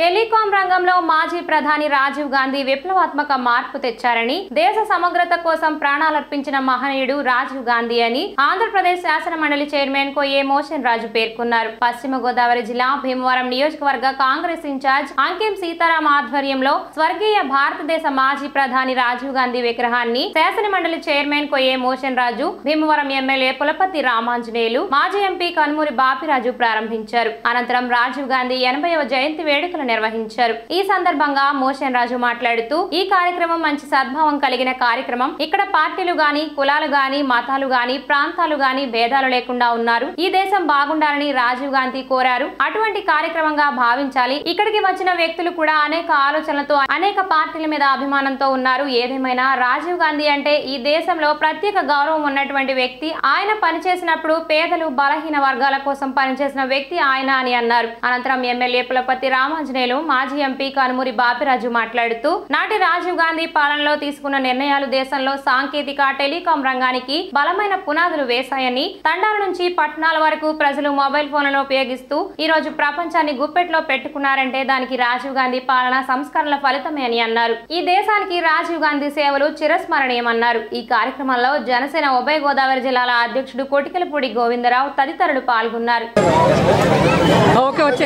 telecom రంగంలో మాజీ ప్రధాని రాజీవ్ గాంధీ విప్లవాత్మక మార్పు తెచ్చారని దేశ సమగ్రత కోసం ప్రాణాలర్పించిన మహనీయుడు రాజీవ్ గాంధీ అని ఆంధ్రప్రదేశ్ శాసన మండలి చైర్మన్ కొయ్యే మోషన్ రాజు పేర్కొన్నారు పశ్చిమ గోదావరి జిల్లా భీమవరం నియోజకవర్గ కాంగ్రెస్ ఇన్ఛార్జ్ అంకిం సీతారాం ఆధ్వర్యంలో స్వర్గీయ భారతదేశ మాజీ ప్రధాని రాజీవ్ గాంధీ విగ్రహాన్ని శాసన మండలి చైర్మన్ కొయ్యే మోషన్ రాజు భీమవరం ఎమ్మెల్యే పులపతి రామాంజనేయులు మాజీ ఎంపీ కనుమూరి బాపిరాజు ప్రారంభించారు అనంతరం రాజీవ్ గాంధీ ఎనభైవ జయంతి వేడుకలు నిర్వహించారు ఈ సందర్భంగా మోషన్ రాజు మాట్లాడుతూ ఈ కార్యక్రమం మంచి సద్భావం కలిగిన కార్యక్రమం ఇక్కడ పార్టీలు గాని కులాలు గాని మతాలు గాని ప్రాంతాలు గాని భేదాలు లేకుండా ఉన్నారు ఈ దేశం బాగుండాలని రాజీవ్ గాంధీ కోరారు అటువంటి కార్యక్రమంగా భావించాలి ఇక్కడికి వచ్చిన వ్యక్తులు కూడా అనేక ఆలోచనలతో అనేక పార్టీల మీద అభిమానంతో ఉన్నారు ఏదేమైనా రాజీవ్ గాంధీ అంటే ఈ దేశంలో ప్రత్యేక గౌరవం ఉన్నటువంటి వ్యక్తి ఆయన పనిచేసినప్పుడు పేదలు బలహీన వర్గాల కోసం పనిచేసిన వ్యక్తి ఆయన అని అన్నారు అనంతరం ఎమ్మెల్యే పులపతి రామాంజనేయులు మాజీ ఎంపీ కనుమూరి బాపిరాజు మాట్లాడుతూ నాటి రాజీవ్ గాంధీ పాలనలో తీసుకున్న నిర్ణయాలు దేశంలో సాంకేతిక టెలికాం రంగానికి బలమైన పునాదులు వేశాయని తండాల నుంచి పట్టణాల వరకు ప్రజలు మొబైల్ ఫోన్లను ఉపయోగిస్తూ ఈ రోజు ప్రపంచాన్ని గుప్పెట్లో పెట్టుకున్నారంటే దానికి రాజీవ్ గాంధీ పాలన సంస్కరణల ఫలితమే అని అన్నారు ఈ దేశానికి రాజీవ్ గాంధీ సేవలు చిరస్మరణీయమన్నారు ఈ కార్యక్రమంలో జనసేన ఉభయ గోదావరి జిల్లాల అధ్యక్షుడు కొటికలపూడి గోవిందరావు తదితరులు పాల్గొన్నారు ఓకే వచ్చే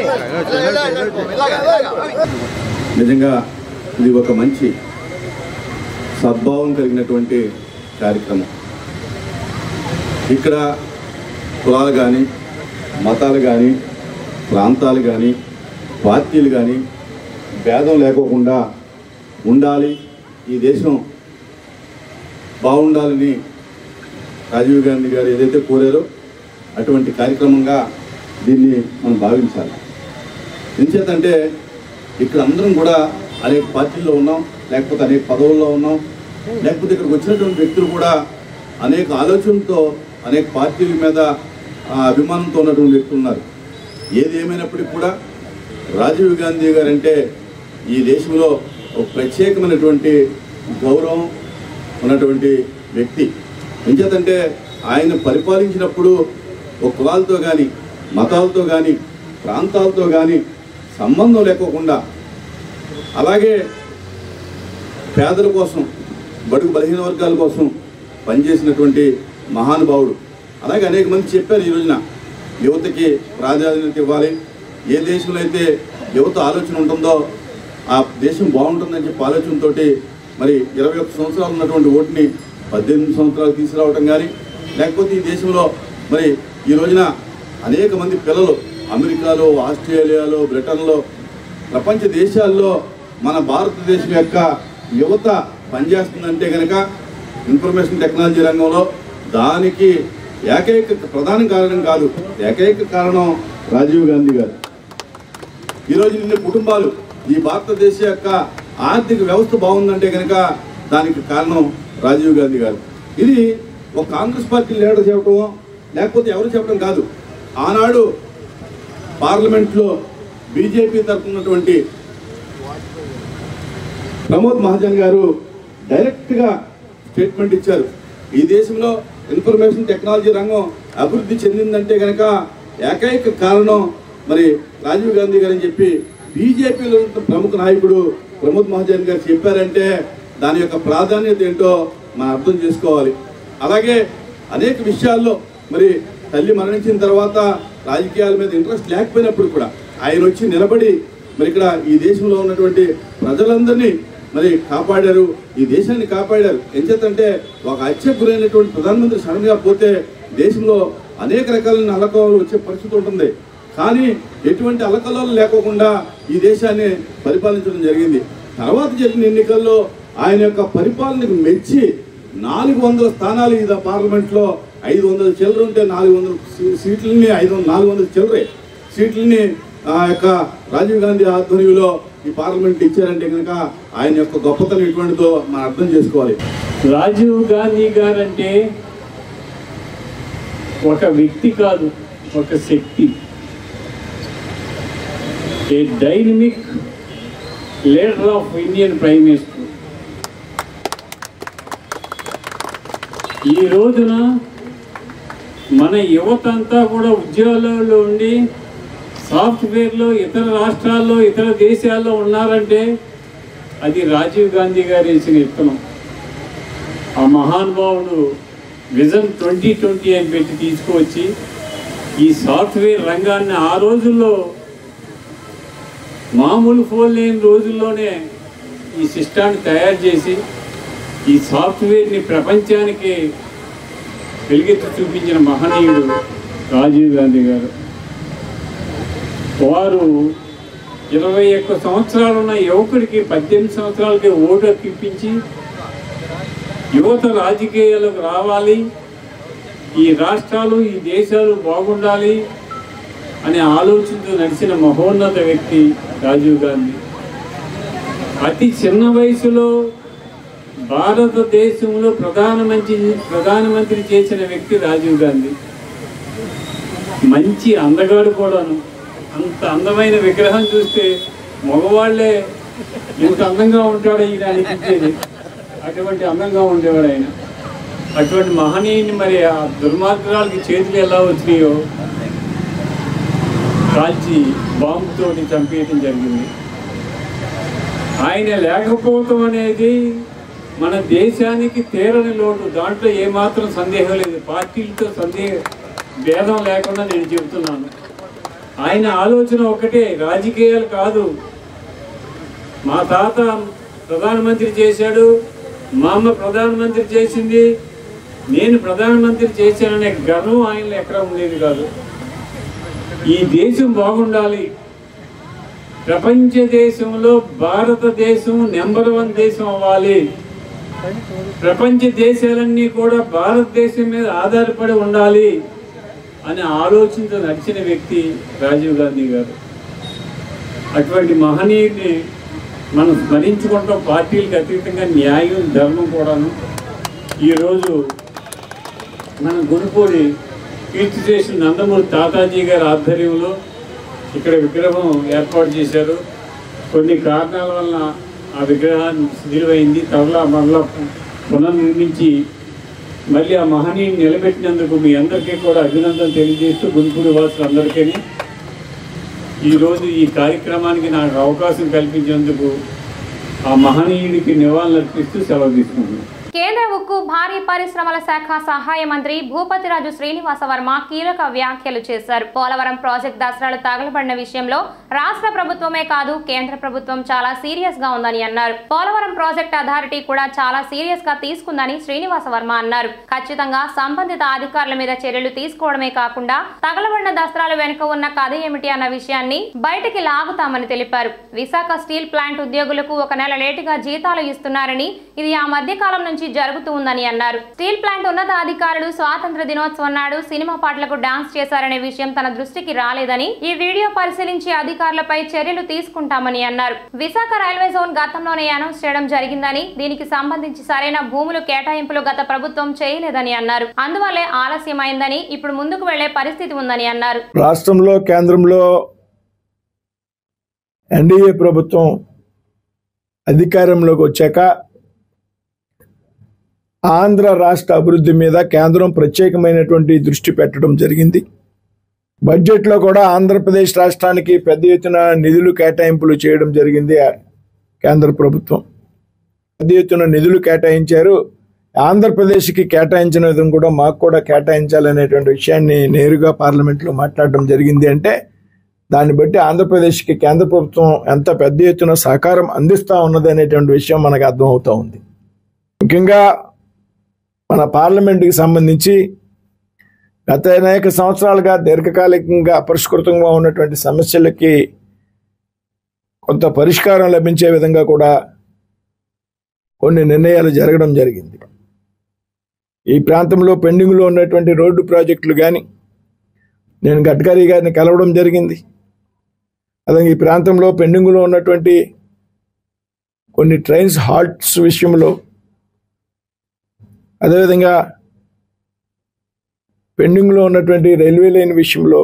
నిజంగా ఇది ఒక మంచి సద్భావం కలిగినటువంటి కార్యక్రమం ఇక్కడ కులాలు కానీ మతాలు కానీ ప్రాంతాలు కానీ పార్టీలు కానీ భేదం లేకోకుండా ఉండాలి ఈ దేశం బాగుండాలని రాజీవ్ గాంధీ గారు ఏదైతే కోరారో అటువంటి కార్యక్రమంగా దీన్ని మనం భావించాలి ఎంచేతంటే ఇక్కడ అందరం కూడా అనేక పార్టీల్లో ఉన్నాం లేకపోతే అనేక పదవుల్లో ఉన్నాం లేకపోతే ఇక్కడికి వచ్చినటువంటి వ్యక్తులు కూడా అనేక ఆలోచనలతో అనేక పార్టీల మీద ఆ, అభిమానంతో ఉన్నటువంటి వ్యక్తులు ఉన్నారు ఏది ఏమైనప్పటికీ కూడా రాజీవ్ గాంధీ గారంటే ఈ దేశంలో ఒక ప్రత్యేకమైనటువంటి గౌరవం ఉన్నటువంటి వ్యక్తి ఎంచేతంటే ఆయన పరిపాలించినప్పుడు ఒక కులాలతో కానీ మతాలతో కానీ ప్రాంతాలతో కానీ సంబంధం లేకోకుండా అలాగే పేదల కోసం బడుగు బలహీన వర్గాల కోసం పనిచేసినటువంటి మహానుభావుడు అలాగే అనేక మంది చెప్పారు ఈ రోజున యువతకి ప్రాధాన్యత ఇవ్వాలి ఏ దేశంలో అయితే యువత ఆలోచన ఉంటుందో ఆ దేశం బాగుంటుందని చెప్పి ఆలోచనతో మరి ఇరవై ఒక్క సంవత్సరాలు ఉన్నటువంటి ఓటుని పద్దెనిమిది సంవత్సరాలు తీసుకురావటం కానీ లేకపోతే ఈ దేశంలో మరి ఈ రోజున అనేక మంది పిల్లలు అమెరికాలో ఆస్ట్రేలియాలో బ్రిటన్లో ప్రపంచ దేశాల్లో మన భారతదేశం యొక్క యువత పనిచేస్తుందంటే కనుక ఇన్ఫర్మేషన్ టెక్నాలజీ రంగంలో దానికి ఏకైక ప్రధాన కారణం కాదు ఏకైక కారణం రాజీవ్ గాంధీ గారు ఈరోజు నిన్న కుటుంబాలు ఈ భారతదేశ యొక్క ఆర్థిక వ్యవస్థ బాగుందంటే కనుక దానికి కారణం రాజీవ్ గాంధీ గారు ఇది ఒక కాంగ్రెస్ పార్టీ లీడర్ చెప్పడం లేకపోతే ఎవరు చెప్పడం కాదు ఆనాడు పార్లమెంట్లో బీజేపీ తరఫున్నటువంటి ప్రమోద్ మహాజన్ గారు డైరెక్ట్గా స్టేట్మెంట్ ఇచ్చారు ఈ దేశంలో ఇన్ఫర్మేషన్ టెక్నాలజీ రంగం అభివృద్ధి చెందిందంటే కనుక ఏకైక కారణం మరి రాజీవ్ గాంధీ గారు అని చెప్పి బీజేపీలో ఉన్న ప్రముఖ నాయకుడు ప్రమోద్ మహాజన్ గారు చెప్పారంటే దాని యొక్క ప్రాధాన్యత ఏంటో మనం అర్థం చేసుకోవాలి అలాగే అనేక విషయాల్లో మరి తల్లి మరణించిన తర్వాత రాజకీయాల మీద ఇంట్రెస్ట్ లేకపోయినప్పుడు కూడా ఆయన వచ్చి నిలబడి మరి ఇక్కడ ఈ దేశంలో ఉన్నటువంటి ప్రజలందరినీ మరి కాపాడారు ఈ దేశాన్ని కాపాడారు ఎంచేతంటే ఒక హత్యకు గురైనటువంటి ప్రధానమంత్రి సడన్ గా పోతే దేశంలో అనేక రకాలైన అలకలు వచ్చే పరిస్థితి ఉంటుంది కానీ ఎటువంటి అలకలాలు లేకోకుండా ఈ దేశాన్ని పరిపాలించడం జరిగింది తర్వాత జరిగిన ఎన్నికల్లో ఆయన యొక్క పరిపాలనకు మెచ్చి నాలుగు వందల స్థానాలు ఈ పార్లమెంట్లో ఐదు వందల చిల్లర ఉంటే నాలుగు వందల సీ- సీట్లని ఐదు వందల నాలుగు వందల చిల్లరే సీట్లని ఆ యొక్క రాజీవ్ గాంధీ ఆధ్వర్యంలో ఈ పార్లమెంట్ ఇచ్చారంటే కనుక ఆయన యొక్క గొప్పతనం ఎటువంటిదో మనం అర్థం చేసుకోవాలి రాజీవ్ గాంధీ గారంటే ఒక వ్యక్తి కాదు ఒక శక్తి a dynamic leader of Indian prime minister ఈ రోజున మన యువత అంతా కూడా ఉద్యోగాల్లో ఉండి సాఫ్ట్వేర్లో ఇతర రాష్ట్రాల్లో ఇతర దేశాల్లో ఉన్నారంటే అది రాజీవ్ గాంధీ గారు వేసిన విత్తనం ఆ మహానుభావుడు విజన్ ట్వంటీ ట్వంటీ అని పెట్టి తీసుకువచ్చి ఈ సాఫ్ట్వేర్ రంగాన్ని ఆ రోజుల్లో మామూలు ఫోన్ లేని రోజుల్లోనే ఈ సిస్టాన్ని తయారు చేసి ఈ సాఫ్ట్వేర్ని ప్రపంచానికి వెలుగెత్తి చూపించిన మహనీయుడు రాజీవ్ గాంధీ గారు వారు ఇరవై ఒక్క సంవత్సరాలు ఉన్న యువకుడికి పద్దెనిమిది సంవత్సరాలకి ఓటు హక్కు ఇప్పించి యువత రాజకీయాలకు రావాలి ఈ రాష్ట్రాలు ఈ దేశాలు బాగుండాలి అనే ఆలోచనతో నడిచిన మహోన్నత వ్యక్తి రాజీవ్ గాంధీ అతి చిన్న వయసులో భారతదేశంలో ప్రధానమంత్రి ప్రధానమంత్రి చేసిన వ్యక్తి రాజీవ్ గాంధీ మంచి అందగాడు కూడాను అంత అందమైన విగ్రహం చూస్తే మగవాళ్లే ఇంత అందంగా ఉంటాడు ఈయన అనిపించేది అటువంటి అందంగా ఉండేవాడు ఆయన అటువంటి మహనీయుని మరి ఆ దుర్మార్గాలకి చేతులు ఎలా వచ్చినాయో కాల్చి బాంబుతోటి చంపేయటం జరిగింది ఆయన లేకపోవటం అనేది మన దేశానికి తీరని లోటు దాంట్లో ఏమాత్రం సందేహం లేదు పార్టీలతో సందేహ భేదం లేకుండా నేను చెబుతున్నాను ఆయన ఆలోచన ఒకటే రాజకీయాలు కాదు మా తాత ప్రధానమంత్రి చేశాడు మా అమ్మ ప్రధానమంత్రి చేసింది నేను ప్రధానమంత్రి చేశాననే గర్వం ఆయనలో ఎక్కడ ఉండేది కాదు ఈ దేశం బాగుండాలి ప్రపంచ దేశంలో భారతదేశం నెంబర్ వన్ దేశం అవ్వాలి ప్రపంచ దేశాలన్నీ కూడా భారతదేశం మీద ఆధారపడి ఉండాలి అనే ఆలోచనతో నడిచిన వ్యక్తి రాజీవ్ గాంధీ గారు అటువంటి మహనీయుడిని మనం స్మరించుకుంటాం పార్టీలకు అతీతంగా న్యాయం ధర్మం కూడాను ఈరోజు మన గురుపూడి కీర్తి చేసిన నందమూరి తాతాజీ గారి ఆధ్వర్యంలో ఇక్కడ విగ్రహం ఏర్పాటు చేశారు కొన్ని కారణాల వలన ఆ విగ్రహాన్ని శిథిలమైంది తరలా మరలా పునర్నిర్మించి మళ్ళీ ఆ మహనీయుని నిలబెట్టినందుకు మీ అందరికీ కూడా అభినందన తెలియజేస్తూ గుంటూరు వాసులందరికీ ఈరోజు ఈ కార్యక్రమానికి నాకు అవకాశం కల్పించేందుకు ఆ మహనీయుడికి నివాళులర్పిస్తూ సెలవు తీసుకుంటున్నాను కేంద్ర ఉక్కు భారీ పరిశ్రమల శాఖ సహాయ మంత్రి భూపతిరాజు శ్రీనివాస వర్మ కీలక వ్యాఖ్యలు చేశారు పోలవరం ప్రాజెక్ట్ దసరాలు తగలబడిన విషయంలో రాష్ట్ర ప్రభుత్వమే కాదు కేంద్ర ప్రభుత్వం చాలా సీరియస్ గా ఉందని అన్నారు పోలవరం ప్రాజెక్ట్ అథారిటీ కూడా చాలా సీరియస్ గా తీసుకుందని శ్రీనివాస వర్మ అన్నారు ఖచ్చితంగా సంబంధిత అధికారుల మీద చర్యలు తీసుకోవడమే కాకుండా తగలబడిన దస్త్రాలు వెనుక ఉన్న కథ ఏమిటి అన్న విషయాన్ని బయటికి లాగుతామని తెలిపారు విశాఖ స్టీల్ ప్లాంట్ ఉద్యోగులకు ఒక నెల లేటుగా జీతాలు ఇస్తున్నారని ఇది ఆ మధ్య కాలం నుంచి జరుగుతూ ఉందని అన్నారు స్టీల్ ప్లాంట్ ఉన్నతాధికారులు స్వాతంత్ర దినోత్సవం నాడు సినిమా పాటలకు డాన్స్ చేశారనే విషయం తన దృష్టికి రాలేదని ఈ వీడియో పరిశీలించి అధికారులపై చర్యలు తీసుకుంటామని అన్నారు విశాఖ రైల్వే జోన్ గతంలోనే అనౌన్స్ చేయడం జరిగిందని దీనికి సంబంధించి సరైన భూములు కేటాయింపులు గత ప్రభుత్వం చేయలేదని అన్నారు అందువల్లే ఆలస్యమైందని ఇప్పుడు ముందుకు వెళ్లే పరిస్థితి ఉందని అన్నారు రాష్ట్రంలో కేంద్రంలో ఎన్డీఏ ప్రభుత్వం అధికారంలోకి వచ్చాక ఆంధ్ర రాష్ట్ర అభివృద్ధి మీద కేంద్రం ప్రత్యేకమైనటువంటి దృష్టి పెట్టడం జరిగింది బడ్జెట్లో కూడా ఆంధ్రప్రదేశ్ రాష్ట్రానికి పెద్ద ఎత్తున నిధులు కేటాయింపులు చేయడం జరిగింది ఆ కేంద్ర ప్రభుత్వం పెద్ద ఎత్తున నిధులు కేటాయించారు ఆంధ్రప్రదేశ్కి కేటాయించిన విధంగా కూడా మాకు కూడా కేటాయించాలనేటువంటి విషయాన్ని నేరుగా పార్లమెంట్లో మాట్లాడడం జరిగింది అంటే దాన్ని బట్టి ఆంధ్రప్రదేశ్కి కేంద్ర ప్రభుత్వం ఎంత పెద్ద ఎత్తున సహకారం అందిస్తా ఉన్నది అనేటువంటి విషయం మనకు అర్థమవుతా ఉంది ముఖ్యంగా మన పార్లమెంటుకి సంబంధించి గత అనేక సంవత్సరాలుగా దీర్ఘకాలికంగా అపరిష్కృతంగా ఉన్నటువంటి సమస్యలకి కొంత పరిష్కారం లభించే విధంగా కూడా కొన్ని నిర్ణయాలు జరగడం జరిగింది ఈ ప్రాంతంలో పెండింగ్లో ఉన్నటువంటి రోడ్డు ప్రాజెక్టులు కానీ నేను గడ్కరీ గారిని కలవడం జరిగింది అలాగే ఈ ప్రాంతంలో పెండింగ్లో ఉన్నటువంటి కొన్ని ట్రైన్స్ హాల్ట్స్ విషయంలో అదేవిధంగా పెండింగ్లో ఉన్నటువంటి రైల్వే లైన్ విషయంలో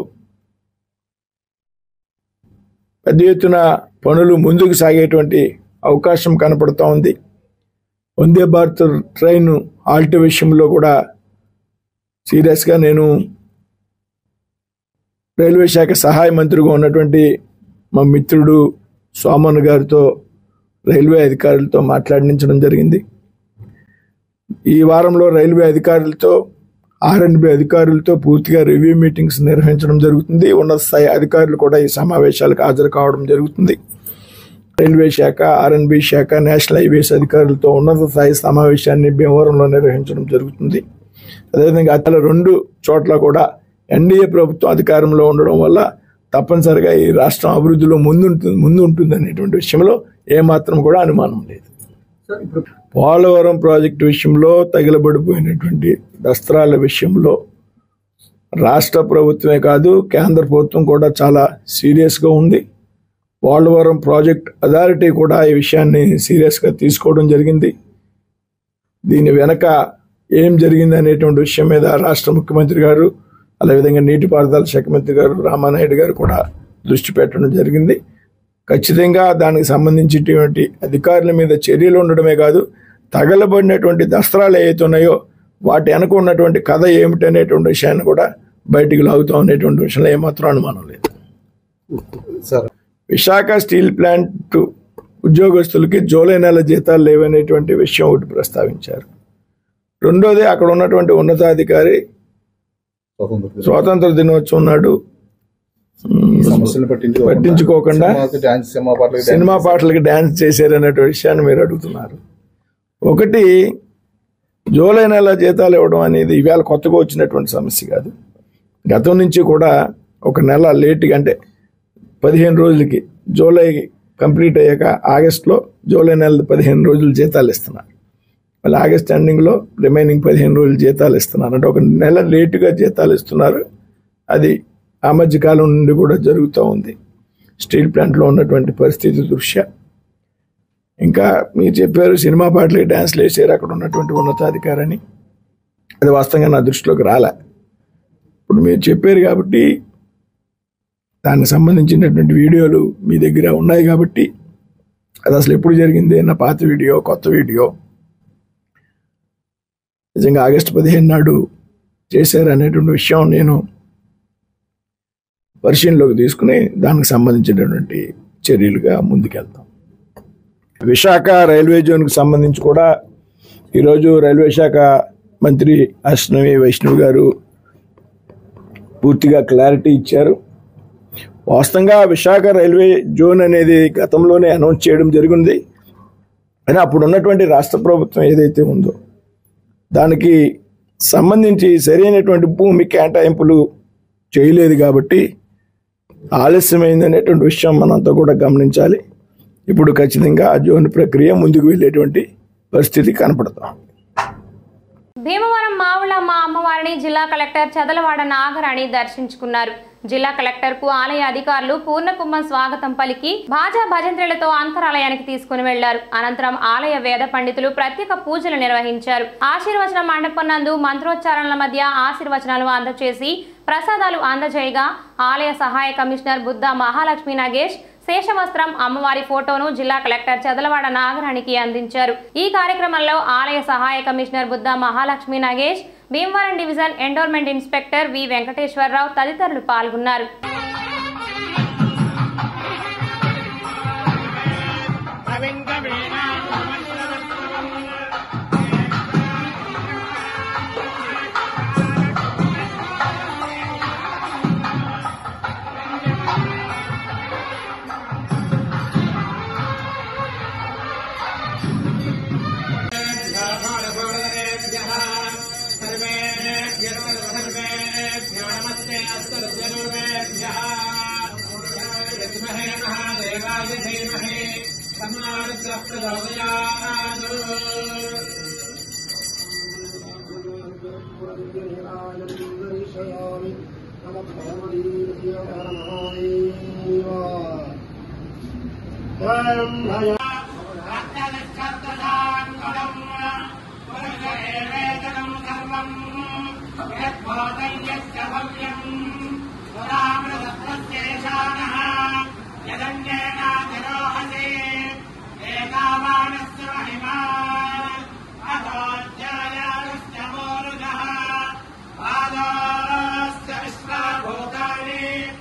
పెద్ద ఎత్తున పనులు ముందుకు సాగేటువంటి అవకాశం కనపడుతూ ఉంది వందే భారత్ ట్రైన్ ఆల్ట్ విషయంలో కూడా సీరియస్గా నేను రైల్వే శాఖ సహాయ మంత్రిగా ఉన్నటువంటి మా మిత్రుడు సోమన్ గారితో రైల్వే అధికారులతో మాట్లాడించడం జరిగింది ఈ వారంలో రైల్వే అధికారులతో ఆర్ఎండ్బి అధికారులతో పూర్తిగా రివ్యూ మీటింగ్స్ నిర్వహించడం జరుగుతుంది ఉన్నత స్థాయి అధికారులు కూడా ఈ సమావేశాలకు హాజరు కావడం జరుగుతుంది రైల్వే శాఖ ఆర్ఎన్బి శాఖ నేషనల్ హైవేస్ అధికారులతో ఉన్నత స్థాయి సమావేశాన్ని భీమవరంలో నిర్వహించడం జరుగుతుంది అదేవిధంగా అతల రెండు చోట్ల కూడా ఎన్డీఏ ప్రభుత్వం అధికారంలో ఉండడం వల్ల తప్పనిసరిగా ఈ రాష్ట్రం అభివృద్ధిలో ముందుంటుంది ముందు ఉంటుంది అనేటువంటి విషయంలో ఏమాత్రం కూడా అనుమానం లేదు పోలవరం ప్రాజెక్టు విషయంలో తగిలబడిపోయినటువంటి దస్త్రాల విషయంలో రాష్ట్ర ప్రభుత్వమే కాదు కేంద్ర ప్రభుత్వం కూడా చాలా సీరియస్గా ఉంది పోలవరం ప్రాజెక్ట్ అథారిటీ కూడా ఈ విషయాన్ని సీరియస్గా తీసుకోవడం జరిగింది దీని వెనక ఏం జరిగింది అనేటువంటి విషయం మీద రాష్ట్ర ముఖ్యమంత్రి గారు అదేవిధంగా నీటిపారుదల శాఖ మంత్రి గారు రామానాయుడు గారు కూడా దృష్టి పెట్టడం జరిగింది ఖచ్చితంగా దానికి సంబంధించినటువంటి అధికారుల మీద చర్యలు ఉండడమే కాదు తగలబడినటువంటి దస్త్రాలు ఏవైతే ఉన్నాయో వాటి వెనక ఉన్నటువంటి కథ ఏమిటి అనేటువంటి విషయాన్ని కూడా బయటికి లాగుతాం అనేటువంటి విషయంలో ఏమాత్రం అనుమానం లేదు విశాఖ స్టీల్ ప్లాంట్ ఉద్యోగస్తులకి జూలై నెల జీతాలు లేవనేటువంటి విషయం ఒకటి ప్రస్తావించారు రెండోది అక్కడ ఉన్నటువంటి ఉన్నతాధికారి స్వాతంత్ర దినోత్సవం నాడు సమస్యలు పట్టించుకోకుండా పట్టించుకోకుండా సినిమాకి డాన్స్ సినిమా పాటలకి సినిమా పాటలకి డ్యాన్స్ చేశారనే విషయాన్ని మీరు అడుగుతున్నారు ఒకటి జూలై నెల జీతాలు ఇవ్వడం అనేది ఇవాళ కొత్తగా వచ్చినటువంటి సమస్య కాదు గతం నుంచి కూడా ఒక నెల లేట్గా అంటే పదిహేను రోజులకి జూలై కంప్లీట్ అయ్యాక ఆగస్ట్లో జూలై నెల పదిహేను రోజులు జీతాలు ఇస్తున్నారు మళ్ళీ ఆగస్ట్ ఎండింగ్లో రిమైనింగ్ పదిహేను రోజులు జీతాలు ఇస్తున్నారు అంటే ఒక నెల లేటుగా జీతాలు ఇస్తున్నారు అది ఆ మధ్య కాలం నుండి కూడా జరుగుతూ ఉంది స్టీల్ ప్లాంట్లో ఉన్నటువంటి పరిస్థితి దృష్ట్యా ఇంకా మీరు చెప్పారు సినిమా పాటలకి డ్యాన్స్లు వేసారు అక్కడ ఉన్నటువంటి ఉన్నతాధికారని అది వాస్తవంగా నా దృష్టిలోకి రాలే ఇప్పుడు మీరు చెప్పారు కాబట్టి దానికి సంబంధించినటువంటి వీడియోలు మీ దగ్గర ఉన్నాయి కాబట్టి అది అసలు ఎప్పుడు జరిగింది అన్న పాత వీడియో కొత్త వీడియో నిజంగా ఆగస్టు పదిహేను నాడు చేశారు అనేటువంటి విషయం నేను పరిశీలనలోకి తీసుకుని దానికి సంబంధించినటువంటి చర్యలుగా ముందుకెళ్తాం విశాఖ రైల్వే జోన్కి సంబంధించి కూడా ఈరోజు రైల్వే శాఖ మంత్రి అశ్నవి వైష్ణవ్ గారు పూర్తిగా క్లారిటీ ఇచ్చారు వాస్తవంగా విశాఖ రైల్వే జోన్ అనేది గతంలోనే అనౌన్స్ చేయడం జరిగింది అని అప్పుడు ఉన్నటువంటి రాష్ట్ర ప్రభుత్వం ఏదైతే ఉందో దానికి సంబంధించి సరైనటువంటి భూమి కేటాయింపులు చేయలేదు కాబట్టి ఆలస్యమైంది అనేటువంటి విషయం మనంతా కూడా గమనించాలి ఇప్పుడు ఖచ్చితంగా ఆ జోన్ ప్రక్రియ ముందుకు వెళ్ళేటువంటి పరిస్థితి కనపడతాం భీమవరం మావులమ్మ అమ్మవారిని జిల్లా కలెక్టర్ చదలవాడ నాగరాణి దర్శించుకున్నారు జిల్లా కలెక్టర్ కు ఆలయ అధికారులు పూర్ణకుంభం స్వాగతం పలికి భాజా భజంత్రులతో అంతరాలయానికి తీసుకుని వెళ్లారు అనంతరం ఆలయ వేద పండితులు ప్రత్యేక పూజలు నిర్వహించారు ఆశీర్వచన మండపం నందు మంత్రోచ్చారణల మధ్య ఆశీర్వచనాలు అందచేసి ప్రసాదాలు అందజేయగా ఆలయ సహాయ కమిషనర్ బుద్ధ మహాలక్ష్మి నాగేష్ శేషవస్త్రం అమ్మవారి ఫోటోను జిల్లా కలెక్టర్ చదలవాడ నాగరాణికి అందించారు ఈ కార్యక్రమంలో ఆలయ సహాయ commissioner Buddha Mahalakshmi Nagesh Bhimavaram division endowment inspector V Venkateswararao తదితరులు పాల్గొన్నారు విశ్వభూతాన్ని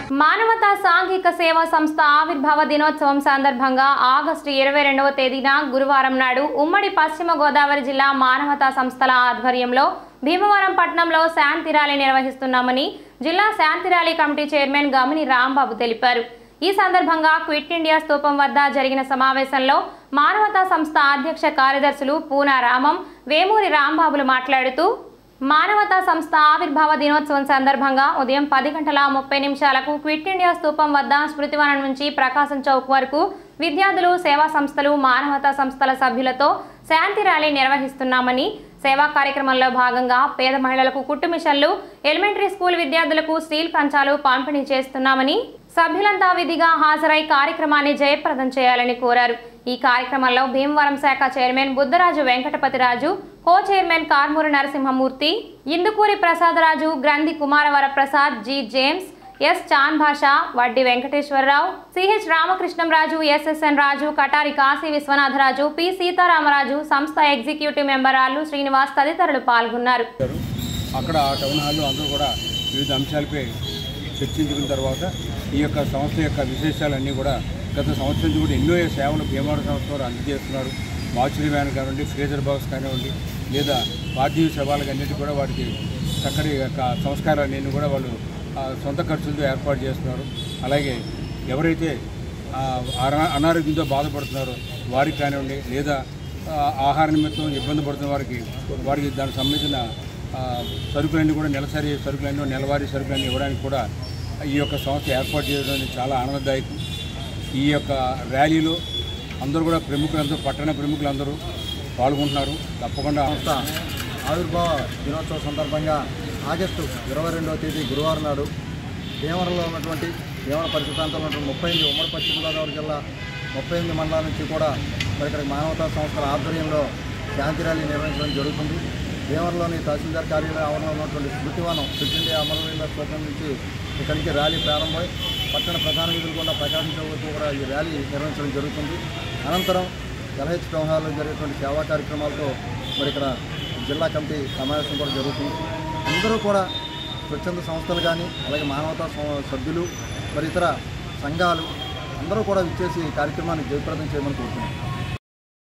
మానవతా సాంఘిక సేవా సంస్థ ఆవిర్భావ దినోత్సవం సందర్భంగా ఆగస్టు ఇరవై రెండవ తేదీన గురువారం నాడు ఉమ్మడి పశ్చిమ గోదావరి జిల్లా మానవతా సంస్థల ఆధ్వర్యంలో భీమవరం పట్టణంలో శాంతి ర్యాలీ నిర్వహిస్తున్నామని జిల్లా శాంతి rally committee chairman Gamini Rambabu తెలిపారు ఈ సందర్భంగా క్విట్ ఇండియా స్తూపం వద్ద జరిగిన సమావేశంలో మానవతా సంస్థ అధ్యక్ష కార్యదర్శులు పూనా రామం వేమూరి రాంబాబులు మాట్లాడుతూ మానవతా సంస్థ ఆవిర్భావ దినోత్సవం సందర్భంగా ఉదయం పది గంటల ముప్పై నిమిషాలకు క్విట్ ఇండియా స్తూపం వద్ద స్మృతివనం నుంచి ప్రకాశం చౌక్ వరకు విద్యార్థులు సేవా సంస్థలు మానవతా సంస్థల సభ్యులతో శాంతి ర్యాలీ నిర్వహిస్తున్నామని సేవా కార్యక్రమంలో భాగంగా పేద మహిళలకు కుట్టు మిషన్లు ఎలిమెంటరీ స్కూల్ విద్యార్థులకు స్టీల్ కంచాలు పంపిణీ చేస్తున్నామని సభ్యులంతా విధిగా హాజరై కార్యక్రమాన్ని జయప్రదం చేయాలని కోరారు ఈ కార్యక్రమంలో భీమవరం శాఖ chairman Buddharaju Venkatapathiraju co chairman Karmuri Narasimhamurthy Indukuri Prasadaraju Granthi Kumaravara Prasad G James S Chan Basha Vaddi Venkateswararao CH Ramakrishnamraju SSN Raju Katari Kasi Viswanatharaju P Seetharamaraju సంస్థ ఎగ్జిక్యూటివ్ మెంబర్ ఆలు శ్రీనివాస్ తదితరులు పాల్గొన్నారు అక్కడ ఆ టౌన్ హాల్లో అందరూ కూడా వివిధ అంశాలపై చర్చించుకున్న తర్వాత ఈ యొక్క సంస్థ యొక్క విశేషాలన్నీ కూడా గత సంవత్సరం నుంచి కూడా ఎన్నో సేవలు భీమవరం సంస్థ వారు అందజేస్తున్నారు మార్చురీ వ్యాన్ కానివ్వండి ఫ్రీజర్ బాక్స్ కానివ్వండి లేదా పార్థివ శవాలకు అన్నిటి కూడా వాటికి చక్కటి యొక్క సంస్కారాన్ని కూడా వాళ్ళు ఆ, సొంత ఖర్చులతో ఏర్పాటు చేస్తున్నారు అలాగే ఎవరైతే ఆ, అనా- అనారోగ్యంతో బాధపడుతున్నారో వారికి కానివ్వండి లేదా ఆ, ఆహార నిమిత్తం ఇబ్బంది పడుతున్న వారికి వారికి దానికి సంబంధించిన ఆ, సరుకులన్నీ కూడా నెలసరి సరుకులన్నీ నెలవారీ సరుకులన్నీ ఇవ్వడానికి కూడా ఈ యొక్క సంస్థ ఏర్పాటు చేయడం అనేది చాలా ఆనందదాయకం ఈ యొక్క ర్యాలీలో అందరూ కూడా ప్రముఖులందరూ పట్టణ ప్రముఖులందరూ పాల్గొంటున్నారు తప్పకుండా సంస్థ ఆవిర్భావ దినోత్సవ సందర్భంగా ఆగస్టు ఇరవై రెండవ తేదీ గురువారం నాడు భీమవరంలో ఉన్నటువంటి భీమవరం పరిసర ప్రాంతంలో ఉన్నటువంటి ముప్పై ఎనిమిది ఉమ్మడి పశ్చిమ గోదావరి జిల్లా ముప్పై ఎనిమిది మండలాల నుంచి కూడా మరి ఇక్కడ మానవతా సంస్థల ఆధ్వర్యంలో శాంతి ర్యాలీ నిర్వహించడం జరుగుతుంది భీమవరంలోని తహసీల్దార్ కార్యాలయం ఆవరణలో ఉన్నటువంటి స్మృతివనం ఫిట్ ఇండియా అమరవీరుల స్తూపం నుంచి ఇక్కడి నుంచి ర్యాలీ ప్రారంభమై పట్టణ ప్రధాన వీధులు కూడా ప్రకాశం చౌక్ వరకు కూడా ఈ ర్యాలీ నిర్వహించడం జరుగుతుంది అనంతరం ఎల్హెచ్ టౌన్ హాల్లో జరిగేటువంటి సేవా కార్యక్రమాలతో మరి ఇక్కడ జిల్లా కమిటీ సమావేశం కూడా జరుగుతుంది అందరూ కూడా స్వచ్ఛంద సంస్థలు కానీ అలాగే మానవతా సం- సభ్యులు మరి ఇతర సంఘాలు అందరూ కూడా విచ్చేసి ఈ కార్యక్రమాన్ని జయప్రదం చేయమని కోరుతున్నాం